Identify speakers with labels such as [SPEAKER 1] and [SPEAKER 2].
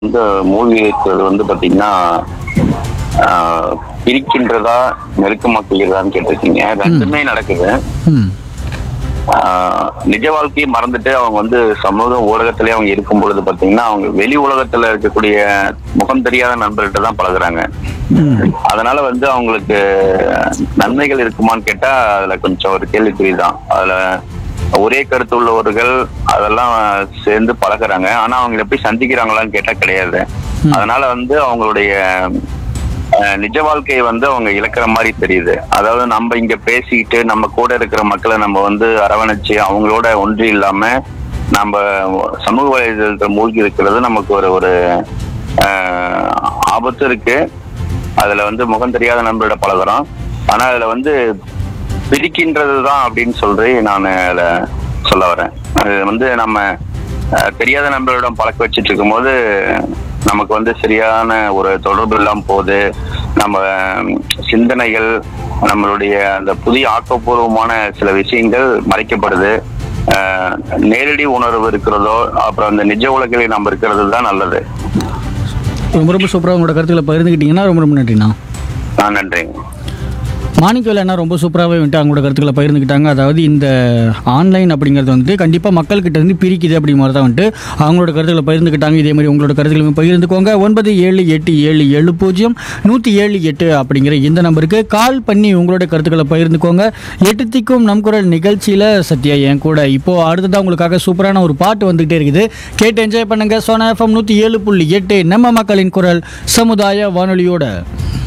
[SPEAKER 1] வந்து மூழ்கி இருக்கிறது வந்து பாத்தீங்கன்னா ஆஹ், பிரிக்கின்றதா நெருக்கமாக்குகிறதான்னு கேட்டிருக்கீங்க ரெண்டுமே நடக்குது
[SPEAKER 2] ம்
[SPEAKER 1] ஆஹ், நிஜ வாழ்க்கையை மறந்துட்டு அவங்க வந்து சமூக ஊடகத்திலே அவங்க இருக்கும் பொழுது பாத்தீங்கன்னா அவங்க வெளி உலகத்துல இருக்கக்கூடிய முகம் தெரியாத நண்பர்கிட்ட தான் பழகுறாங்க
[SPEAKER 2] ம்
[SPEAKER 1] அதனால வந்து அவங்களுக்கு நன்மைகள் இருக்குமான்னு கேட்டா அதுல கொஞ்சம் ஒரு கேள்விக்குறி தான் அதுல ஒரே கருத்து உள்ளவர்கள் அதெல்லாம் சேர்ந்து பழகுறாங்க ஆனா அவங்க எப்படி சந்திக்கிறாங்களான்னு கேட்டா கிடையாது அதனால வந்து அவங்களுடைய அஹ், நிஜ வாழ்க்கையை வந்து அவங்க இழக்கிற மாதிரி தெரியுது அதாவது நம்ம இங்க பேசிக்கிட்டு நம்ம கூட இருக்கிற மக்களை நம்ம வந்து அரவணைச்சு அவங்களோட ஒன்றி இல்லாம நம்ம சமூக வலைதளத்தில் மூழ்கி இருக்கிறது நமக்கு ஒரு ஒரு அஹ், ஆபத்து இருக்கு அதுல வந்து முகம் தெரியாத நண்பரோட பழகுறோம் ஆனா அதுல வந்து பிரிக்கின்றது தான் அப்படின்னு சொல்லி நான் அதுல சொல்ல வரேன் அது வந்து நம்ம அஹ், தெரியாத நண்பர்களிடம் பழக்க வச்சுட்டு இருக்கும்போது நமக்கு வந்து சரியான ஒரு தொடர்பு இல்லாம போகுது நம்ம உம், சிந்தனைகள் நம்மளுடைய அந்த புதிய ஆக்கப்பூர்வமான சில விஷயங்கள் மறைக்கப்படுது அஹ், நேரடி உணர்வு இருக்கிறதோ அப்புறம் அந்த நிஜ உலகில் நம்ம இருக்கிறது தான் நல்லது
[SPEAKER 2] ரொம்ப ரொம்ப சூப்பராக உங்களோட கருத்துக்களை பகிர்ந்துக்கிட்டீங்கன்னா ரொம்ப ரொம்ப நன்றிண்ணா
[SPEAKER 1] நான் நன்றிங்க
[SPEAKER 2] மாணிக்கவேல் அண்ணா ரொம்ப சூப்பராகவே வந்துட்டு அவங்களோட கருத்துக்களை பகிர்ந்துக்கிட்டாங்க அதாவது இந்த ஆன்லைன் அப்படிங்கிறது வந்துட்டு கண்டிப்பாக மக்கள்கிட்ட இருந்து பிரிக்குது அப்படி மாதிரி தான் வந்துட்டு அவங்களோட கருத்துக்களை பகிர்ந்துக்கிட்டாங்க இதே மாதிரி உங்களோட கருத்துக்களுமே பகிர்ந்துக்கோங்க ஒன்பது ஏழு எட்டு ஏழு ஏழு பூஜ்ஜியம் நூற்றி ஏழு எட்டு அப்படிங்கிற இந்த நம்பருக்கு கால் பண்ணி உங்களோட கருத்துக்களை பகிர்ந்துக்கோங்க எட்டு திக்கும் நம் குரல் நிகழ்ச்சியில் சத்யா என் கூட இப்போது அடுத்ததாக உங்களுக்காக சூப்பரான ஒரு பாட்டு வந்துகிட்டே இருக்குது கேட்டு என்ஜாய் பண்ணுங்க சோனா எஃப்எம் நூற்றி ஏழு புள்ளி எட்டு நம்ம மக்களின் குரல் சமுதாய வானொலியோட